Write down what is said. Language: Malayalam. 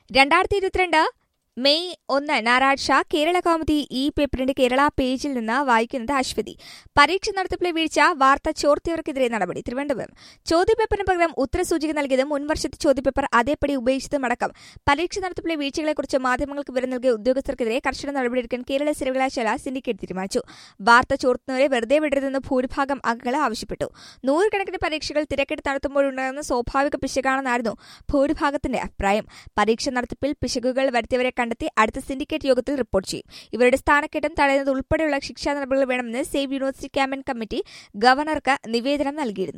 രണ്ടായിരത്തി ഇരുപത്തിരണ്ട് മെയ് ഒന്ന് ഞായറാഴ്ച കേരള കൗമുദി ഈ പേപ്പറിന്റെ കേരള പേജിൽ നിന്ന് വായിക്കുന്നത് അശ്വതി പരീക്ഷ നടത്തിപ്പിലെ വീഴ്ച വാർത്ത ചോർത്തിയവർക്കെതിരെ നടപടി തിരുവനന്തപുരം ചോദ്യപേപ്പറിന് പകരം ഉത്തരസൂചിക നൽകിയതും മുൻവർഷത്തെ ചോദ്യപേപ്പർ അതേപടി ഉപേക്ഷിച്ചതുമടക്കം പരീക്ഷ നടത്തിപ്പിലെ വീഴ്ചകളെക്കുറിച്ച് മാധ്യമങ്ങൾക്ക് വിവരം നൽകിയ ഉദ്യോഗസ്ഥർക്കെതിരെ കർശന നടപടിയെടുക്കാൻ കേരള സർവകലാശാല സിൻഡിക്കേറ്റ് തീരുമാനിച്ചു വാർത്ത ചോർത്തുന്നവരെ വെറുതെ വിടരുതെന്ന് ഭൂരിഭാഗം അംഗങ്ങൾ ആവശ്യപ്പെട്ടു നൂറുകണക്കിന് പരീക്ഷകൾ തിരക്കെടുത്ത് നടത്തുമ്പോഴുണ്ടാകുന്ന സ്വാഭാവിക പിശകാണെന്നായിരുന്നു ഭൂരിഭാഗത്തിന്റെ അഭിപ്രായം പരീക്ഷ നടത്തിപ്പിൽ പിശകുകൾ വരുത്തിയവരെ കണ്ടെത്തി അടുത്ത സിൻഡിക്കേറ്റ് യോഗത്തിൽ റിപ്പോർട്ട് ചെയ്യും ഇവരുടെ സ്ഥാനക്കയറ്റം തടയുന്നത് ഉൾപ്പെടെയുള്ള ശിക്ഷാ നടപടികൾ വേണമെന്ന് സേവ് യൂണിവേഴ്സിറ്റി ക്യാമ്പയിൻ കമ്മിറ്റി ഗവർണർക്ക് നിവേദനം നൽകിയിരുന്നു